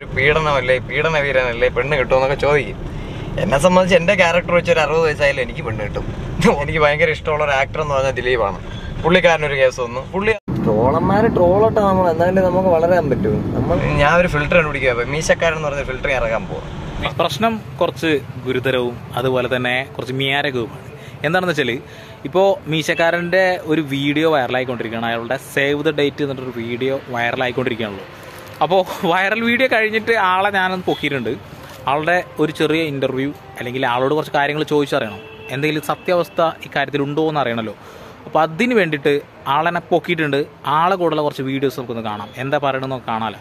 ഒരു പീഡനമല്ലേ പീഡന വീരനല്ലേ പെണ്ണ് കിട്ടുമെന്നൊക്കെ ചോദിക്കും എന്നെ സംബന്ധിച്ച് എൻ്റെ ക്യാരക്ടർ വെച്ച് ഒരു അറുപത് വയസ്സായാലും എനിക്ക് പെണ്ണ് കിട്ടും എനിക്ക് ഭയങ്കര ഇഷ്ടമുള്ള ഒരു ആക്ടർ എന്ന് പറഞ്ഞാൽ ദിലീപാണ് പുള്ളിക്കാരനൊരു കേസ് വന്നു പുള്ളി ട്രോളന്മാര് ട്രോളട്ടെ നമ്മൾ എന്നാലും നമുക്ക് വളരാൻ പറ്റുമോ നമ്മൾ ഞാൻ ഒരു ഫിൽറ്റർ കണ്ടുപിടിക്കുക മീശക്കാരൻ എന്ന് പറഞ്ഞ ഫിൽറ്റർ ഇറക്കാൻ പോകും പ്രശ്നം കുറച്ച് ഗുരുതരവും അതുപോലെ തന്നെ കുറച്ച് മിയാരകവുമാണ് എന്താണെന്ന് വെച്ചാൽ ഇപ്പോൾ മീശക്കാരൻ്റെ ഒരു വീഡിയോ വൈറലായിക്കൊണ്ടിരിക്കുകയാണ് അയാളുടെ സേവ് ദ ഡേറ്റ് എന്നിട്ടൊരു വീഡിയോ വൈറലായിക്കൊണ്ടിരിക്കുകയാണല്ലോ അപ്പോൾ വൈറൽ വീഡിയോ കഴിഞ്ഞിട്ട് ആളെ ഞാനൊന്ന് പൊക്കിയിട്ടുണ്ട് ആളുടെ ഒരു ചെറിയ ഇൻ്റർവ്യൂ അല്ലെങ്കിൽ ആളോട് കുറച്ച് കാര്യങ്ങൾ ചോദിച്ചറിയണം എന്തെങ്കിലും സത്യാവസ്ഥ ഇക്കാര്യത്തിൽ ഉണ്ടോ എന്ന് അറിയണമല്ലോ അപ്പോൾ അതിന് വേണ്ടിയിട്ട് ആളെന്നെ പൊക്കിയിട്ടുണ്ട് ആളെ കൂടെയുള്ള കുറച്ച് വീഡിയോസ് നമുക്കൊന്ന് കാണാം എന്താ പറയണമെന്ന് കാണാമല്ലോ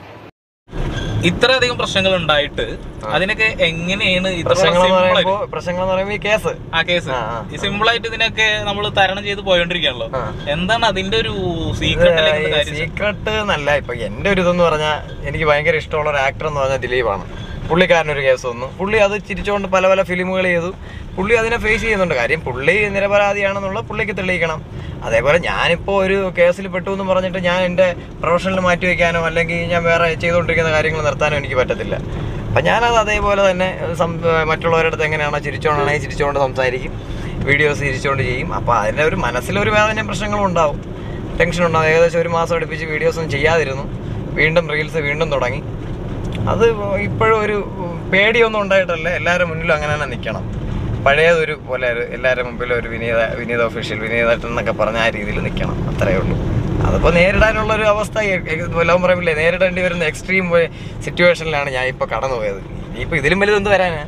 ഇത്രയധികം പ്രശ്നങ്ങൾ ഉണ്ടായിട്ട് അതിനൊക്കെ എങ്ങനെയാണ് ഇത്ര പ്രശ്നങ്ങൾ എന്ന് simple ആയിട്ട് പറയുമ്പോൾ പ്രശ്നങ്ങൾ എന്ന് പറയുമ്പോൾ ഈ കേസ് ആ കേസ് ആ, ആ. ഈ സിമ്പിൾ ആയിട്ട് ഇതിനൊക്കെ നമ്മൾ തരണം ചെയ്ത് പോയോണ്ടിരിക്കുകയാണല്ലോ ആ. എന്താണ് അതിന്റെ ഒരു സീക്രട്ട് അല്ലെങ്കിൽ കാര്യം സീക്രട്ട് എന്നല്ല ഇപ്പൊ എന്റെ ഒരു ഇതെന്ന് പറഞ്ഞാൽ എനിക്ക് ഭയങ്കര ഇഷ്ടമുള്ള ഒരു ആക്ടർ എന്ന് പറഞ്ഞാൽ ദിലീപാണ് പുള്ളിക്കാരനൊരു കേസ് വന്നു പുള്ളി അത് ചിരിച്ചുകൊണ്ട് പല പല ഫിലിമുകൾ ചെയ്തു പുള്ളി അതിനെ ഫേസ് ചെയ്യുന്നുണ്ട് കാര്യം പുള്ളി നിരപരാധിയാണെന്നുള്ള പുള്ളിക്ക് തെളിയിക്കണം അതേപോലെ ഞാനിപ്പോൾ ഒരു കേസിൽ പെട്ടു എന്ന് പറഞ്ഞിട്ട് ഞാൻ എൻ്റെ പ്രൊഫഷണൽ മാറ്റി വയ്ക്കാനോ അല്ലെങ്കിൽ ഞാൻ വേറെ ചെയ്തുകൊണ്ടിരിക്കുന്ന കാര്യങ്ങൾ നിർത്താനോ എനിക്ക് പറ്റത്തില്ല അപ്പം ഞാനത് അതേപോലെ തന്നെ സം- മറ്റുള്ളവരുടെ അടുത്ത് എങ്ങനെയാണോ ചിരിച്ചോണ്ടാണെങ്കിൽ ചിരിച്ചുകൊണ്ട് സംസാരിക്കും വീഡിയോസ് ചിരിച്ചുകൊണ്ട് ചെയ്യും അപ്പോൾ അതിൻ്റെ ഒരു മനസ്സിലൊരു വേദനയും പ്രശ്നങ്ങളും ഉണ്ടാവും ടെൻഷൻ ഉണ്ടാവും ഏകദേശം ഒരു മാസം അടുപ്പിച്ച് വീഡിയോസ് ഒന്നും ചെയ്യാതിരുന്നു വീണ്ടും റീൽസ് വീണ്ടും തുടങ്ങി അത് ഇപ്പോഴും ഒരു പേടിയൊന്നും ഉണ്ടായിട്ടല്ല എല്ലാവരുടെ മുന്നിലും അങ്ങനെ തന്നെ നിൽക്കണം പഴയതൊരു പോലെ ഒരു എല്ലാവരുടെ മുമ്പിലും ഒരു വിനീത വിനീത ഒഫീഷ്യൽ വിനീതട്ടൻ എന്നൊക്കെ പറഞ്ഞ ആ രീതിയിൽ നിൽക്കണം അത്രയേ ഉള്ളൂ അതിപ്പോൾ നേരിടാനുള്ള ഒരു അവസ്ഥ എല്ലാം പറയുമില്ലേ നേരിടേണ്ടി വരുന്ന എക്സ്ട്രീം സിറ്റുവേഷനിലാണ് ഞാൻ ഇപ്പോൾ കടന്നു പോയത് ഇനിയിപ്പോൾ ഇതിലും വലുത് എന്ത് വരാനാ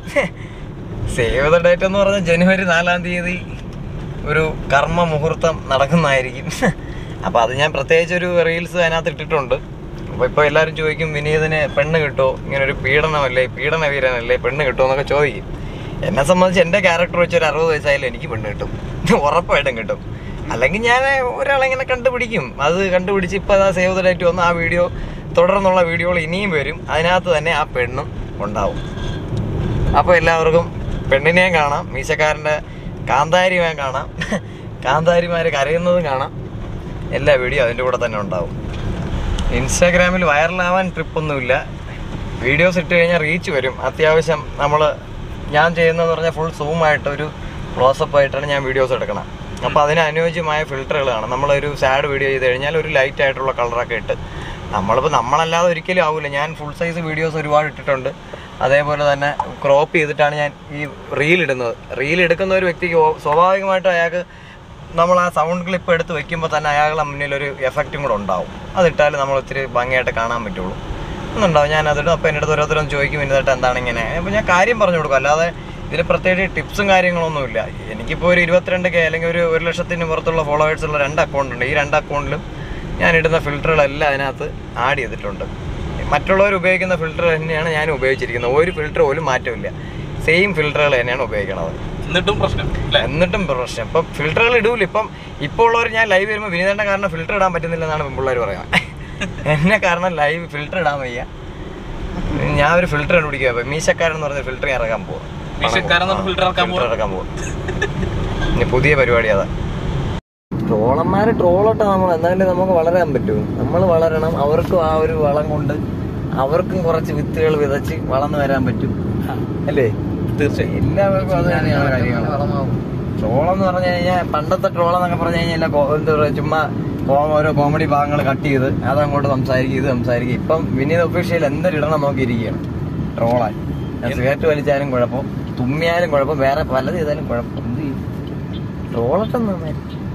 സേവ് ദ ഡേറ്റ് എന്ന് പറഞ്ഞാൽ ജനുവരി നാലാം തീയതി ഒരു കർമ്മ മുഹൂർത്തം നടക്കുന്നതായിരിക്കും അപ്പോൾ അത് ഞാൻ പ്രത്യേകിച്ച് ഒരു റീൽസ് അതിനകത്ത് ഇട്ടിട്ടുണ്ട് അപ്പോൾ ഇപ്പോൾ എല്ലാവരും ചോദിക്കും വിനീതിന് പെണ്ണ് കിട്ടുമോ ഇങ്ങനെ ഒരു പീഡനമല്ലേ പീഡന വീരനല്ലേ പെണ്ണ് കിട്ടുമോ എന്നൊക്കെ ചോദിക്കും എന്നെ സംബന്ധിച്ച് എൻ്റെ ക്യാരക്ടർ വെച്ച് ഒരു അറുപത് വയസ്സായാലും എനിക്ക് പെണ്ണ് കിട്ടും ഉറപ്പായിട്ടും കിട്ടും അല്ലെങ്കിൽ ഞാൻ ഒരാളെ ഇങ്ങനെ കണ്ടുപിടിക്കും അത് കണ്ടുപിടിച്ച് ഇപ്പോൾ അതാ സേവ് ദ ഡേറ്റ് വന്ന് ആ വീഡിയോ തുടർന്നുള്ള വീഡിയോകൾ ഇനിയും വരും അതിനകത്ത് തന്നെ ആ പെണ്ണും ഉണ്ടാവും അപ്പോൾ എല്ലാവർക്കും പെണ്ണിനെയും കാണാം മീശക്കാരൻ്റെ കാന്താരിമാൻ കാണാം കാന്താരിമാർ കരയുന്നതും കാണാം എല്ലാ വീഡിയോ അതിൻ്റെ കൂടെ തന്നെ ഉണ്ടാവും ഇൻസ്റ്റാഗ്രാമിൽ വൈറലാവാൻ ട്രിപ്പൊന്നുമില്ല വീഡിയോസ് ഇട്ട് കഴിഞ്ഞാൽ റീച്ച് വരും അത്യാവശ്യം നമ്മൾ ഞാൻ ചെയ്യുന്നതെന്ന് പറഞ്ഞാൽ ഫുൾ സൂമായിട്ട് ഒരു ക്ലോസപ്പ് ആയിട്ടാണ് ഞാൻ വീഡിയോസ് എടുക്കണം അപ്പോൾ അതിന് അനുയോജ്യമായ ഫിൽറ്ററുകളാണ് നമ്മളൊരു സാഡ് വീഡിയോ ചെയ്ത് കഴിഞ്ഞാൽ ഒരു ലൈറ്റ് ആയിട്ടുള്ള കളറൊക്കെ ഇട്ട് നമ്മളിപ്പോൾ നമ്മളല്ലാതെ ഒരിക്കലും ആവില്ല ഞാൻ ഫുൾ സൈസ് വീഡിയോസ് ഒരുപാട് ഇട്ടിട്ടുണ്ട് അതേപോലെ തന്നെ ക്രോപ്പ് ചെയ്തിട്ടാണ് ഞാൻ ഈ റീൽ ഇടുന്നത് റീൽ എടുക്കുന്ന ഒരു വ്യക്തിക്ക് ഓ- സ്വാഭാവികമായിട്ടും അയാൾക്ക് നമ്മൾ ആ സൗണ്ട് ക്ലിപ്പ് എടുത്ത് വെക്കുമ്പോൾ തന്നെ അയാളുടെ മുന്നിൽ ഒരു എഫക്റ്റും കൂടെ ഉണ്ടാവും അതിട്ടാൽ നമ്മൾ ഒത്തിരി ഭംഗിയായിട്ട് കാണാൻ പറ്റുള്ളൂ എന്നുണ്ടാവും ഞാൻ അതിടും അപ്പോൾ എൻ്റെ അടുത്ത് ഓരോരുത്തരും ചോദിക്കും ഇതിനായിട്ട് എന്താണ് ഇങ്ങനെ അപ്പോൾ ഞാൻ കാര്യം പറഞ്ഞു കൊടുക്കും അല്ലാതെ ഇതിൽ പ്രത്യേകിച്ച് ടിപ്സും കാര്യങ്ങളൊന്നുമില്ല എനിക്കിപ്പോൾ ഒരു ഇരുപത്തിരണ്ട് കെ അല്ലെങ്കിൽ ഒരു ഒരു ലക്ഷത്തിന് പുറത്തുള്ള ഫോളോവേഴ്സ് ഉള്ള രണ്ട് അക്കൗണ്ട് ഉണ്ട് ഈ രണ്ട് അക്കൗണ്ടിലും ഞാൻ ഇടുന്ന ഫിൽറ്ററുകളെല്ലാം അതിനകത്ത് ആഡ് ചെയ്തിട്ടുണ്ട് മറ്റുള്ളവർ ഉപയോഗിക്കുന്ന ഫിൽറ്റർ തന്നെയാണ് ഞാൻ ഉപയോഗിച്ചിരിക്കുന്നത് ഒരു ഫിൽറ്റർ പോലും മാറ്റമില്ല സെയിം ഫിൽറ്ററുകൾ തന്നെയാണ് ഉപയോഗിക്കുന്നത് എന്നിട്ടും പ്രശ്നം അല്ലേ എന്നിട്ടും പ്രശ്നം ഇപ്പം ഫിൽറ്ററുകൾ ഇടൂല ഇപ്പം ഇപ്പോൾ ഉള്ളവർ ഞാൻ ലൈവ് വരുമ്പോൾ വിനീതന്റെ കാരണം ഫിൽറ്റർ ഇടാൻ പറ്റുന്നില്ല എന്നാണ് പിള്ളേർ പറയുന്നത് എന്നെ കാരണം ലൈവ് ഫിൽറ്റർ ഇടാൻ വയ്യ ഞാൻ ഒരു ഫിൽറ്റർ കണ്ടുപിടിക്കുക മീശക്കാരൻ എന്ന് പറഞ്ഞ ഫിൽറ്റർ ഇറക്കാൻ പോകും മീശക്കാരൻ എന്ന് പറഞ്ഞ filter ഇറക്കാൻ പോവാ? ഇറക്കാൻ പോകും ഇനി പുതിയ പരിപാടി അതാ ട്രോളന്മാര് ട്രോളട്ടെ നമ്മൾ എന്നാലും നമുക്ക് വളരാൻ പറ്റുമോ നമ്മൾ വളരണം അവർക്കും ആ ഒരു വളം കൊണ്ട് അവർക്കും കുറച്ച് വിത്തുകൾ വിതച്ച് വളർന്നു വരാൻ പറ്റും അല്ലേ തീർച്ചയായും എല്ലാവർക്കും അത് തന്നെയാണ് കാര്യങ്ങൾ ട്രോൾ എന്ന് പറഞ്ഞു കഴിഞ്ഞാൽ പണ്ടത്തെ ട്രോൾ എന്നൊക്കെ പറഞ്ഞു കഴിഞ്ഞാൽ കോ- എന്താ പറയുക ചുമ്മാ കോ- ഓരോ കോമഡി ഭാഗങ്ങൾ കട്ട് ചെയ്ത് അതങ്ങോട്ട് സംസാരിക്കും ഇത് സംസാരിക്കും ഇപ്പം വിനീത് ഒഫീഷ്യൽ എന്തൊരിടണം നോക്കിയിരിക്കുകയാണ് ട്രോളാൻ സിഗരറ്റ് വലിച്ചാലും കുഴപ്പം തുമ്മിയാലും കുഴപ്പം വേറെ പലത് ചെയ്താലും കുഴപ്പം എന്ത് ചെയ്യും ട്രോളട്ടെന്ന്